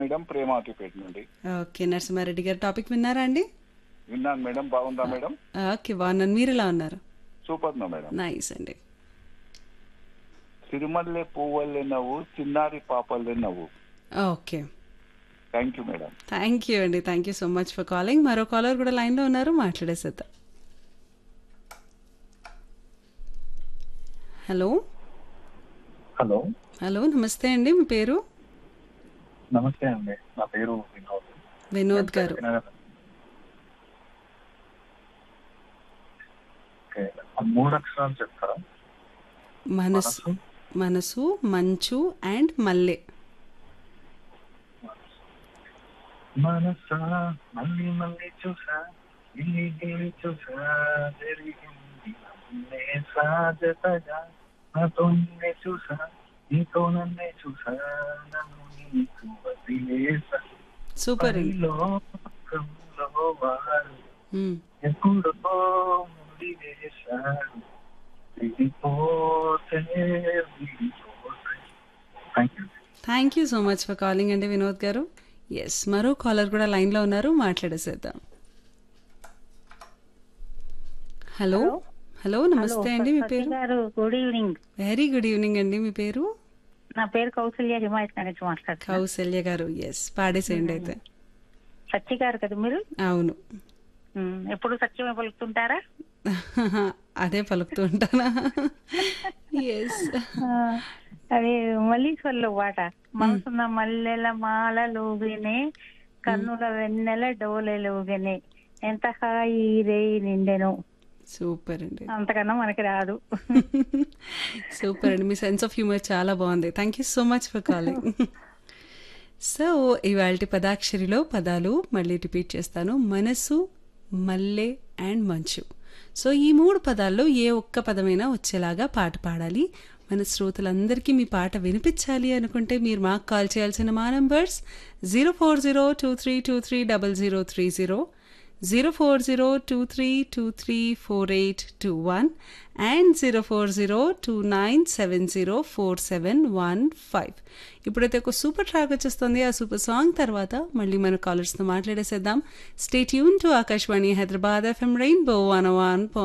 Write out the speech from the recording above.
Madam ప్రేమాతిపేట నుండి okay Narasimha Reddy గారు topic విన్నారా అండి విన్నాను మేడం బాగుందా మేడం ఓకే బాగున్నాను మీరు ఎలా ఉన్నారు సూపర్ నా మేడం నైస్ అండి సిరిమల్లె పువ్వల్లే నవ్వు చిన్నారి పాపల్లే నవ్వు okay thank you madam thank you అండి thank you so much for calling మరో కాలర్ కూడా లైన్లో ఉన్నారు మాట్లాడేసేద్దాం హలో హలో హలో నమస్తే అండి మీ పేరు నమస్తే అండి నా పేరు వినోద్ వినోద్ గారు ఓకే ఆ మూడు అక్షరాలు చెప్తారా మనసు మనసు మంచు అండ్ మల్లె మనసా మళ్ళీ మళ్ళీ చూసా గిల్లి గిల్లి చూసా జరిగింది నన్నే సాజతగా నాతో నిన్నే చూసా నీతో నన్నే చూసా నన్ను నీకు వదిలేసా సూపర్ అండి లోకంలో వారు మ్మ్. ఎప్పుడో ముడివేశారు విడిపోతే విడిపోతే thank you thank you so much for calling అండి వినోద్ గారు ఎస్ మరో కాలర్ కూడా లైన్లో ఉన్నారు మాట్లాడేసేద్దాం హలో హలో నమస్తే అండి మీ పేరు గారు good evening very good evening అండి మీ పేరు నా పేరు కౌసల్య హిమాయత్ నగర్ నుంచి మాట్లాడుతున్నాను కౌశల్య గారు ఎస్ పాడేసేయండి అయితే సత్య గారు కదా మీరు అవును ఉమ్, ఎప్పుడు సత్యమే పలుకుతుంటారా అదే పలుకుతూ ఉంటానా ఎస్ ఆ, అది మల్లీశ్వర్లో పాట మనసున్న మల్లెల మాలలోగినే కన్నుల వెన్నెల డోలెలోగినే ఎంత హాయి రే నిండెను సూపర్ అండి అంతకన్నా మనకి రాదు సూపర్ అండి మీ సెన్స్ ఆఫ్ హ్యూమర్ చాలా బాగుంది thank you so much for calling so ఇవాళ పదాక్షరిలో పదాలు మళ్ళీ రిపీట్ చేస్తాను మనసు మల్లె అండ్ మంచు సో ఈ మూడు పదాల్లో ఏ ఒక్క పదమైనా వచ్చేలాగా పాట పాడాలి మన శ్రోతలందరికీ మీ పాట వినిపించాలి అనుకుంటే మీరు మాకు కాల్ చేయాల్సిన మా numbers zero four zero two three two three double zero three zero zero four zero two three two three four eight two one and zero four zero two nine seven zero four seven one five ఇప్పుడైతే ఒక super track వచ్చేస్తుంది ఆ super song తర్వాత మళ్ళీ మన కాలర్స్తో మాట్లాడేసేద్దాం stay యూన్ to Akashvani Hyderabad FM rainbow one one